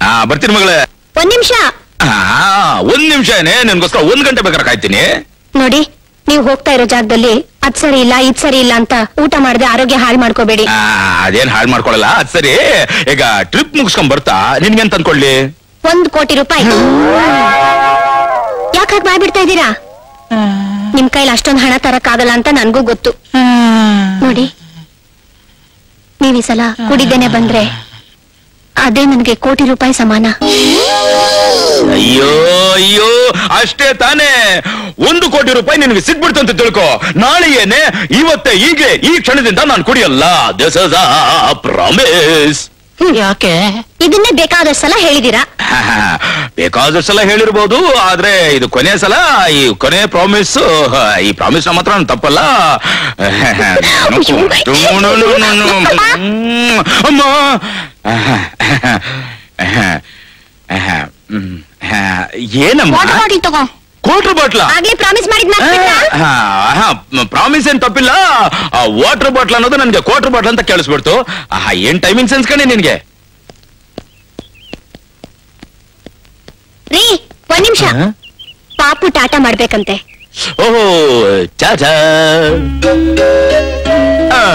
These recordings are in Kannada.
ಹಾ ಬರ್ತೀನಿ ಮಗಳೇ ಒಂದ್ ನಿಮಿಷ ಹಾ ಒಂದ್ ನಿಮಿಷನೇ ನಿನ್ಗೋಸ್ಕರ ಒಂದ್ ಗಂಟೆ ಬೇಕಾದ್ರೆ ಕಾಯ್ತೀನಿ ನೋಡಿ ನೀವು ಹೋಗ್ತಾ ಇರೋ ಜಾಗದಲ್ಲಿ ಅದ್ ಸರಿ ಇಲ್ಲ ಇದ್ ಸರಿ ಇಲ್ಲ ಅಂತ ಊಟ ಮಾಡದೆ ಆರೋಗ್ಯ ಹಾಳು ಮಾಡ್ಕೋಬೇಡಿ ಆ, ಅದೇನ್ ಹಾಳು ಮಾಡ್ಕೊಳಲ್ಲ ಅದ್ ಸರಿ ಈಗ ಟ್ರಿಪ್ ಮುಗಿಸ್ಕೊಂಡ್ ಬರ್ತಾ ನಿನ್ಗೇನ್ ತಂದ್ಕೊಳ್ಳಿ ಒಂದ್ ಕೋಟಿ ರೂಪಾಯಿ ಯಾಕೆ ಬಾಯ್ ಬಿಡ್ತಾ ಇದ್ದೀರಾ ನಿಮ್ ಕೈಲಿ ಅಷ್ಟೊಂದ್ ಹಣ ತರಕ್ಕಾಗಲ್ಲ ಅಂತ ನನ್ಗೂ ಗೊತ್ತು ನೋಡಿ ನೀವ್ ಈ ಸಲ ಕುಡಿದೇನೆ ಬಂದ್ರೆ ಅದೇ ನನ್ಗೆ ಕೋಟಿ ರೂಪಾಯಿ ಸಮಾನ ಅಯ್ಯೋ ಅಯ್ಯೋ ಅಷ್ಟೇ ತಾನೇ ಒಂದು ಕೋಟಿ ರೂಪಾಯಿ ನಿನಗೆ ಸಿಕ್ಬಿಡ್ತು ಅಂತ ತಿಳ್ಕೊ ನಾಳೆ ಏನೇ ಇವತ್ತೇ ಈಗಲೇ ಈ ಕ್ಷಣದಿಂದ ನಾನು ಕುಡಿಯಲ್ಲ ದಿಸ್ ಇಸ್ ಪ್ರಾಮಿಸ್ ಯಾಕೆ ಇದನ್ನೇ ಬೇಕಾದಷ್ಟು ಸಲ ಹೇಳಿದೀರಾ ಬೇಕಾದಷ್ಟು ಸಲ ಹೇಳಿರ್ಬೋದು ಆದ್ರೆ ಇದು ಕೊನೆ ಸಲ ಈ ಕೊನೆ ಪ್ರಾಮಿಸ್ ಈ ಪ್ರಾಮಿಸ್ ನಮ್ಮ ಹತ್ರ ತಪ್ಪಲ್ಲ ಹ್ಮ್, ಅಮ್ಮ ಹ್ಮ್, ಏನಮ್ಮ ವಾಟರ್ ಬಾಟಲ್ ತಗೋ ಕೋಟ್ರ್ ಬಾಟ್ಲ ಆಗ್ಲೇ ಪ್ರಾಮಿಸ್ ಮಾಡಿದ್ ಪ್ರಾಮಿಸ್ ಏನ್ ತಪ್ಪಿಲ್ಲ ವಾಟರ್ ಬಾಟ್ಲ್ ಅನ್ನೋದು ನನ್ಗೆ ಕ್ವಾರ್ಟರ್ ಬಾಟ್ಲ್ ಅಂತ ಕೇಳಿಸ್ಬಿಡ್ತು ಆಹಾ, ಏನ್ ಟೈಮಿಂಗ್ ಸೆನ್ಸ್ ಕಣೆ ನಿನ್ಗೆ ರೀ ಒಂದ್ ನಿಮಿಷ ಪಾಪು ಟಾಟಾ ಮಾಡ್ಬೇಕಂತೆ ಓಹೋ ಚಾಚಾ ಆ.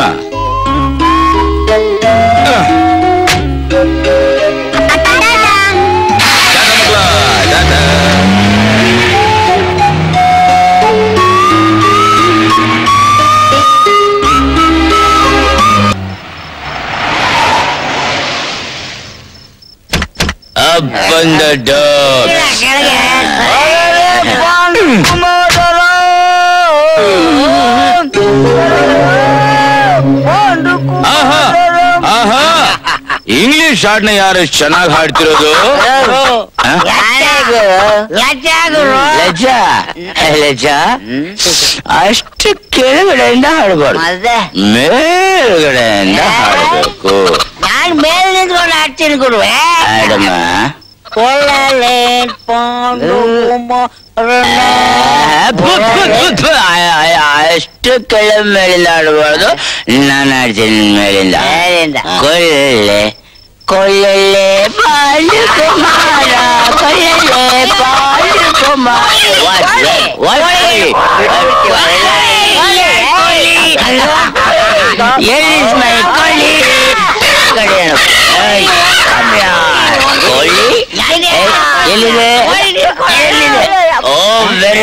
ಆ. Tata ಮಗ್ಲ, Tata. Open the door. ಆಹಾ ಆಹಾ ಇಂಗ್ಲಿಷ್ ಹಾಡ್ನ ಯಾರು ಚೆನ್ನಾಗಿ ಹಾಡ್ತಿರೋದು ಆ? ಲಜ್ಜ ಲಜ್ಜ ಅಷ್ಟು ಕೆಳಗಡೆಯಿಂದ ಹಾಡಬಾರ್ದು ಮೇಲ್ಗಡೆಯಿಂದ ಹಾಡಬೇಕು ನಾನ್ ಮೇಲೆ ನಿಂತ್ಕೊಂಡು ಹಾಡ್ತೀನಿ ಗುರುವೆ ಹಾಡಮ್ಮ ಕೊಳ್ಳಲೆ ಪೋಂಡು ಕುಮಾರನ. ಥು, ಥು, ಥು, ಥು. ಆ- ಆ- ಅಷ್ಟು ಕೆಳ ಮೇಲಿಂದ ಆಡಬಾರ್ದು ನಾನು ಆಡ್ತೀನಿ ಮೇಲಿಂದ ಮೇಲಿಂದ. ಕೊಳ್ಳೆ ಕೊಳ್ಳೆ ಬಾಳು ಕುಮಾರ ಕೊಳ್ಳೆ ಬಾಳು Kumara What? What? Elis my ಕೊಳ್ಳಿ ಕಡೆ ಏನು? ಏಯ್, come here. ಕೊಳ್ಳಿ ಏಯ್, ಎಲ್ಲಿದೆ ಎಲ್ಲಿದೆ ಓ very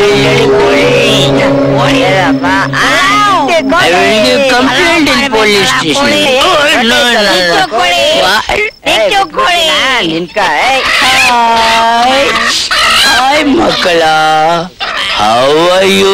I will give complaint in police station. Oh, no, no, no. Hi. Hi, ಮಕ್ಕಳ How are you?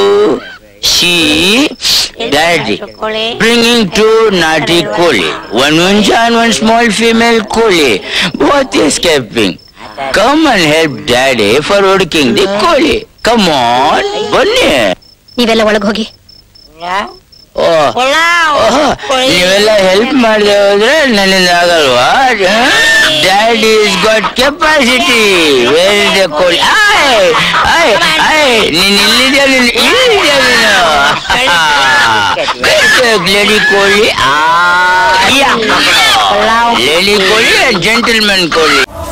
See, Daddy, bringing two naughty Koli, one Unja and one small female Koli, both escaping. Come and help Daddy for working the Koli. Come on, ಬನ್ನಿ ನೀವೆಲ್ಲ ಒಳಗ್ ಹೋಗಿ ಓ ಓಹ್, ನೀವೆಲ್ಲ ಹೆಲ್ಪ್ ಮಾಡದೆ ಹೋದ್ರೆ ನನ್ನಿಂದ ಆಗಲ್ವಾ daddy is got capacity where is the ಕೋಳಿ ಆಯ್ ಆಯ್ ಆಯ್ ನೀನ್ ಇಲ್ಲಿದ್ಯಾ ನೀನ್ ಇಲ್ಲಿದ್ಯಾ ನೀನು ಲೇಡಿ ಕೋಳಿ ಲೇಡಿ ಕೋಳಿ ಜೆಂಟಲ್ಮನ್ ಕೋಳಿ